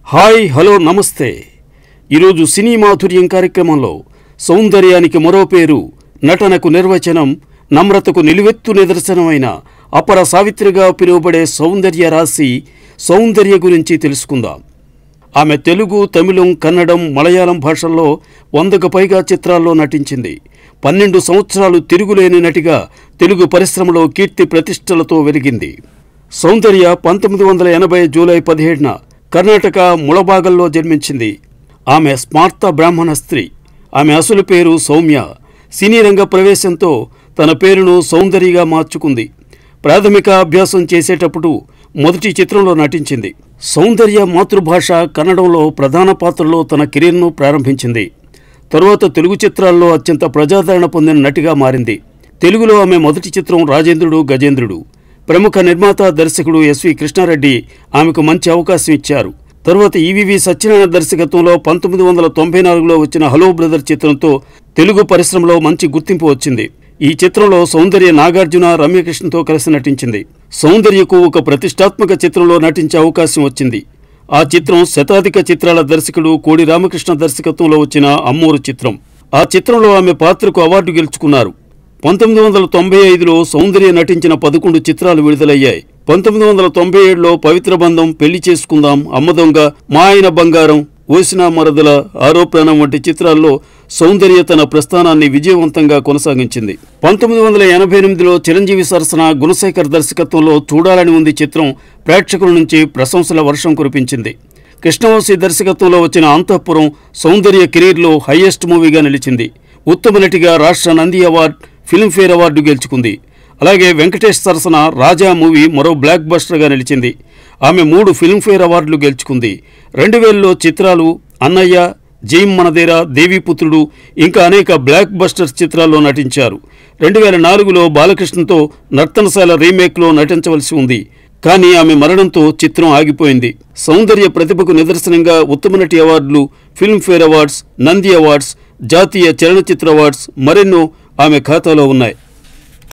hi hello నమస్తే ఈరోజు సినీ మాధుర్యం కార్యక్రమంలో సౌందర్యానికి మరో పేరు నటనకు నిర్వచనం నమ్రతకు నిలువెత్తు నిదర్శనమైన అపర సావిత్రిగా పిలువబడే సౌందర్య రాశి సౌందర్య గురించి తెలుసుకుందాం ఆమె తెలుగు తమిళం కన్నడం మలయాళం భాషల్లో వందకు పైగా చిత్రాల్లో నటించింది పన్నెండు సంవత్సరాలు తిరుగులేని నటిగా తెలుగు పరిశ్రమలో కీర్తి ప్రతిష్టలతో వెలిగింది సౌందర్య పంతొమ్మిది వందల ఎనభై జూలై పదిహేడున కర్ణాటక ముళబాగల్లో జన్మించింది ఆమె స్మార్త బ్రాహ్మణ స్త్రీ ఆమె అసలు పేరు సౌమ్య సినీ రంగ ప్రవేశంతో తన పేరును సౌందర్యగా మార్చుకుంది ప్రాథమిక అభ్యాసం చేసేటప్పుడు మొదటి చిత్రంలో నటించింది సౌందర్య మాతృభాష కన్నడంలో ప్రధాన పాత్రలో తన కెరీర్ను ప్రారంభించింది తరువాత తెలుగు చిత్రాల్లో అత్యంత ప్రజాదరణ పొందిన నటిగా మారింది తెలుగులో ఆమె మొదటి చిత్రం రాజేంద్రుడు గజేంద్రుడు ప్రముఖ నిర్మాత దర్శకుడు ఎస్వి కృష్ణారెడ్డి ఆమెకు మంచి అవకాశం ఇచ్చారు తరువాత ఈవివి సత్యనారాయణ దర్శకత్వంలో పంతొమ్మిది వందల తొంభై నాలుగులో వచ్చిన హలో బ్రదర్ చిత్రంతో తెలుగు పరిశ్రమలో మంచి గుర్తింపు వచ్చింది ఈ చిత్రంలో సౌందర్య నాగార్జున రమ్యకృష్ణతో కలిసి నటించింది సౌందర్యకు ఒక ప్రతిష్టాత్మక చిత్రంలో నటించే అవకాశం వచ్చింది ఆ చిత్రం శతాధిక చిత్రాల దర్శకుడు కోడి రామకృష్ణ దర్శకత్వంలో వచ్చిన అమ్మూరు చిత్రం ఆ చిత్రంలో ఆమె పాత్రకు అవార్డు గెలుచుకున్నారు పంతొమ్మిది వందల తొంభై ఐదులో సౌందర్య నటించిన పదకొండు చిత్రాలు విడుదలయ్యాయి పంతొమ్మిది వందల తొంభై ఏడులో పవిత్ర బంధం పెళ్లి చేసుకుందాం అమ్మ దొంగ మా ఆయన బంగారం ఓసిన మరదల ఆరో ప్రాణం వంటి చిత్రాల్లో సౌందర్య తన ప్రస్థానాన్ని విజయవంతంగా కొనసాగించింది పంతొమ్మిది వందల ఎనభై ఎనిమిదిలో చిరంజీవి సరసన గుణశేఖర్ దర్శకత్వంలో చూడాలని ఉంది చిత్రం ప్రేక్షకుల నుంచి ప్రశంసల వర్షం కురిపించింది కృష్ణవంశీ దర్శకత్వంలో వచ్చిన అంతఃపురం సౌందర్య కెరీర్లో హైయెస్ట్ మూవీగా నిలిచింది ఉత్తమ నటిగా రాష్ట్ర నంది అవార్డ్ ఫిల్మ్ఫేర్ అవార్డు గెలుచుకుంది అలాగే వెంకటేష్ సరసన రాజా మూవీ మరో బ్లాక్ బస్టర్గా నిలిచింది ఆమె మూడు ఫిల్మ్ఫేర్ అవార్డులు గెలుచుకుంది రెండు వేలలో చిత్రాలు అన్నయ్య జైమ్ మనదేరా దేవీపుత్రుడు ఇంకా అనేక బ్లాక్ బస్టర్స్ చిత్రాల్లో నటించారు రెండు వేల నాలుగులో బాలకృష్ణతో నర్తనశాల రీమేక్లో నటించవలసి ఉంది కానీ ఆమె మరణంతో చిత్రం ఆగిపోయింది సౌందర్య ప్రతిభకు నిదర్శనంగా ఉత్తమ నటి అవార్డులు ఫిల్మ్ఫేర్ అవార్డ్స్ నంది అవార్డ్స్ జాతీయ చలనచిత్ర అవార్డ్స్ మరెన్నో ఆమె ఖాతాలో ఉన్నాయి